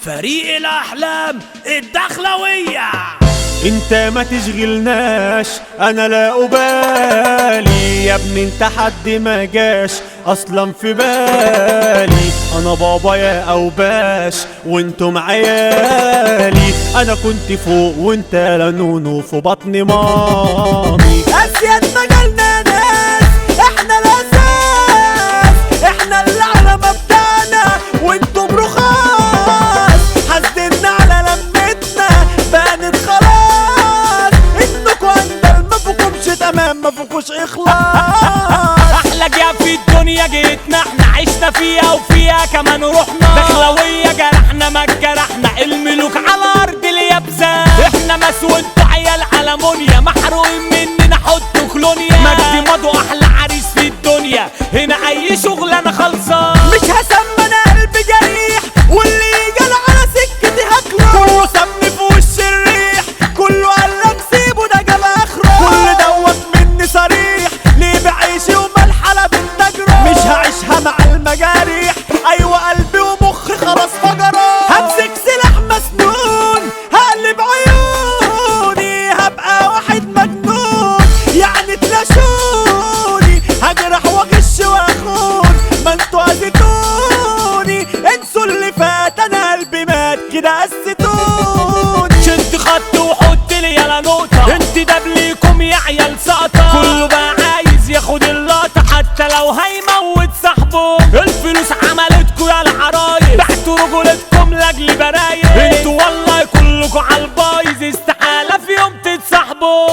فريق الأحلام الدخلوية انت ما تشغلناش انا لا ابالي يا ابني انت حد ما جاش اصلا في بالي انا بابا يا اوباش وانتم عيالي انا كنت فوق وانت لنونو في بطن مامي اسياد مجالنا ناس احنا الاساس احنا العلمة بتاعنا وانتم رخاص حاسدنا على لمتنا بانت خلاص انكوا اندل ما فيكمش تمام ما فيكوش اخلاص احلى جاب في الدنيا جيتنا احنا عشنا فيها وفيها كمان روحنا دخلوية جرحنا ما جرحنا الملوك على ارض اليابسة احنا مس وانتوا عيال علمونيا محروقين مننا حطوا كلونيا مجدي مضوا احلى عريس في الدنيا هنا اي شغلانة خلصان مش هسمى انا قلبي جريح واللي يجي على سكتي هاكله كله سمني في وش الريح كله قالك سيبه ده جاب اخره كل دوت مني صريح ليه بعيشي وملحلة بالتجربة مش هعيشها مع المجاريح ايوه قلبي ومخي خلاص فجروا همسك سلاح مسنون هقلب عيوني هبقى واحد مجنون يعني تلاشوني هجرح واغش واخون ما انتوا اذيتوني انسوا اللي فات انا قلبي مات كده قستوني شد خط وحط لي يلا نقطة انت دبليكم يا عيال سقطة كله بقى عايز ياخد اللقطة حتى لو هيموت صاحبه الفلوس عملتكوا يا العرايس بعتوا رجولتكم لاجل برايس انتوا والله كلكوا عالبايظ استحالة في يوم تتصاحبوا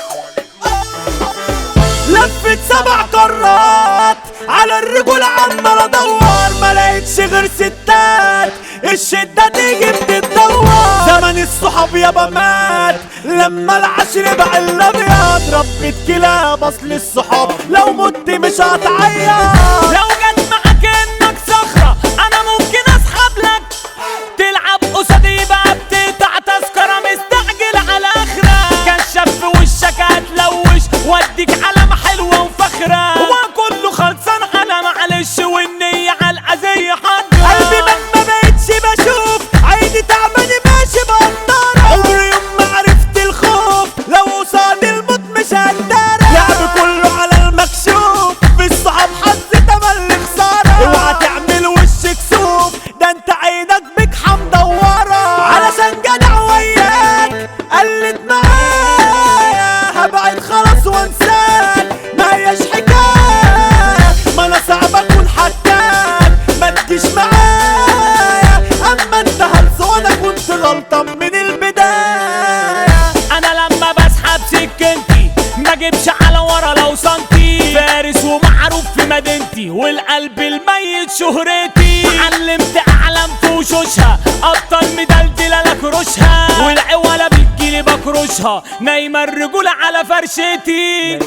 لفت سبع قارات على الرجول عمال ادور ما لقيتش غير ستات الشدة تيجي بتتدور زمن الصحاب يابا مات لما العشر بقى الابيض ربة كلاب اصل الصحاب لو مت مش هتعيط لو جت معاك انك صخرة انا ممكن اسحب لك تلعب قصادي بقى بتقطع تذكرة مستعجل على اخرة كشف في وشك هتلوش واديك علامة حلوة وفخرة وكله خلصان على معلش والنية على الأذية حاضرة قلبي ما ما بقتش بشوف عيني تعباني ماشي بقدر عمري يوم ما عرفت الخوف لو قصاد الموت مش هقدر لعب كله على المكشوف في الصحاب حظ تملي خسارة اوعى تعمل وش كسوف ده انت عينك بجحة مدورة علشان جدع وياك قلت معايا هبعد خلاص وانساك ما هياش حكاية ما انا صعب اكون حكاك ما تجيش معايا اما انت هلس وانا كنت غلطان من البداية انا لما بسحب سكنتي ما جيبش على ورا لو سنتي فارس ومعروف في مدينتي والقلب الميت شهرتي علمت اعلام في وشوشها ابطال مدلدله لك رشها والعوالة بتجيلي بكرشها نايمه الرجوله على فرشتي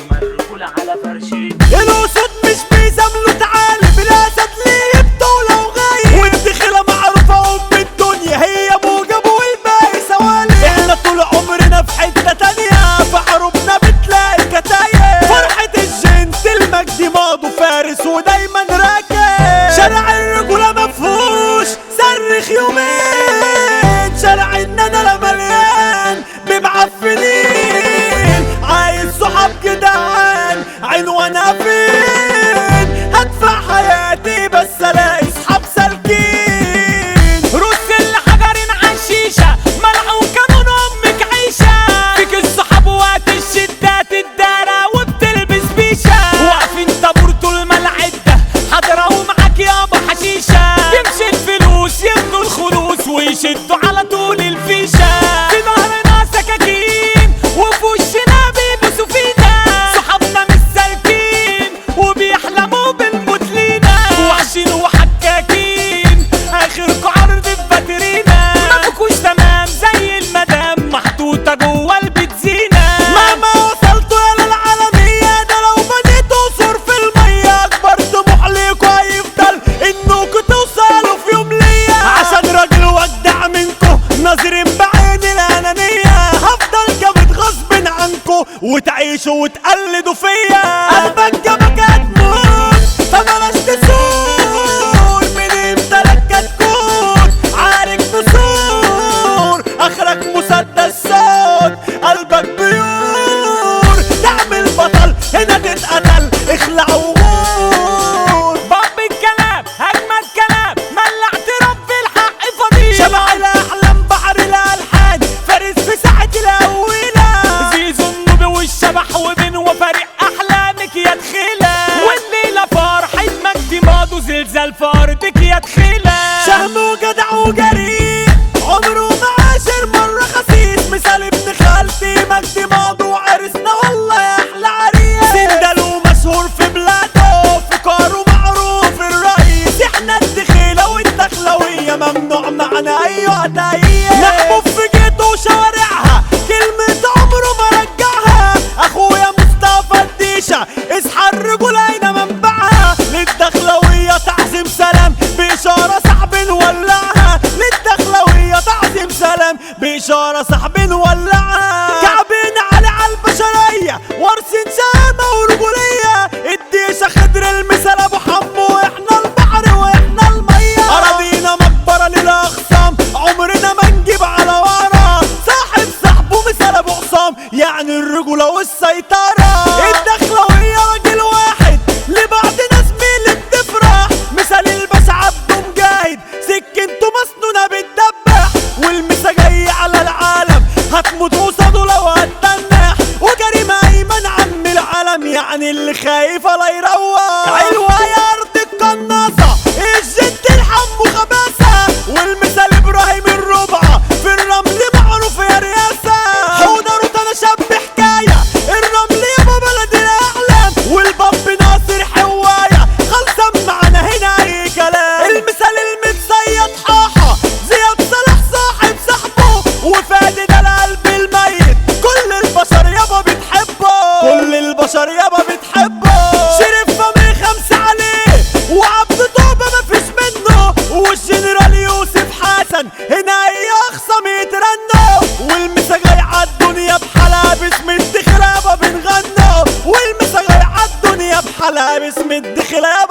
الاسود مش بيزاملوا تعالي بالاسد ليه يبدوا لو غايب والدخيلة معروفة ام الدنيا هي موجب والباقي سوالي احنا طول عمرنا في حتة تانية في حروبنا بتلاقي كتايب فرحة الجنت المجدي ماضو فارس ودايما راكب شارع الرجولة مفهوش صرخ يومين شارع الندلة مليان بمعفنين عايز صحاب جدعان عنوانها فين هدفع حياتي بس الاقي صحاب سالكين رز الحجرين عالشيشة ملعون كانون امك عيشة فيك الصحاب وقت الشدات الدارة وبتلبس بيشة واقفين طابور طول ما العدة حاضرة ومعاك يابا حشيشة يمشي الفلوس يبنوا الخلوص ويشدوا على طول الفيشة في ظهرنا سكاكين وفي وشنا بيبوسوا فينا صحابنا مش سالكين وبيحلموا بالموت لينا وحشين وحكاكين اخركوا عرض في باترينا ما بكوش تمام زي المدام محطوطة جوه البتزينة مهما وصلتوا يا للعالمية ده لو بديتوا صور في المية أكبر طموح ليكوا هيفضل إنكوا توصلوا في يوم ليا عشان راجل وجدع من زلزال في ارضك يا دخيلة شهم وجدع وجريء عمره ما عاشر مرة خسيس مثال ابن خالتي مجدي موضوع عرسنا والله يا احلى عريس سندل ومشهور في بلاده فكاره معروف الرئيس احنا الدخيلة والدخلوية ممنوع معنا ايوه تاية محبوب في جيته وشوارعها كلمة عمره ما رجعها اخويا مصطفى الديشة اصحى الرجولة هنا منبعها للدخلوية تعظيم سلام بإشارة صاحب نولعها للدخلوية تعظيم سلام بإشارة صاحب نولعها كعبين على على البشرية وارثين شهامة ورجولية الديشة خضر المثال ابو حمو واحنا البحر واحنا المية اراضينا مقبرة للاخصام عمرنا ما نجيب على ورا صاحب صاحبه مثال ابو عصام يعني الرجولة والسيطرة الدخلوية راجل واحد لبعض ناس مين بتفرح مثال الباشا عبده مجاهد سكنته مسنونة بتدبح والمسا جاي على العالم هتموت قصاده لو هتتنح وكريم ايمن عم العالم يعني اللي خايف لا يروح علوة يا ارض القناصة الجد الحم وخباثة والمثال ابراهيم الربعة في الرمل معروف يا رياسة حوضر انا شاب حكاية الرمل يابا بلد الاحلام والباب ناصر حواية خلصا معنا هنا اي كلام المثال المتصيد حاحة زياد صلاح صاحب صاحبه وفادي ده القلب الميت كل البشر يابا بتحبه كل البشر يابا بتحبه شريف فمي خمسة عليه وعبد طوبة مفيش منه والجنرال يوسف حسن هنا اي اخصم يترنوا والمسا جاي عالدنيا بحالها باسم الدخلة يابا بنغنوا والمسا جاي عالدنيا بحالها باسم الدخلة يابا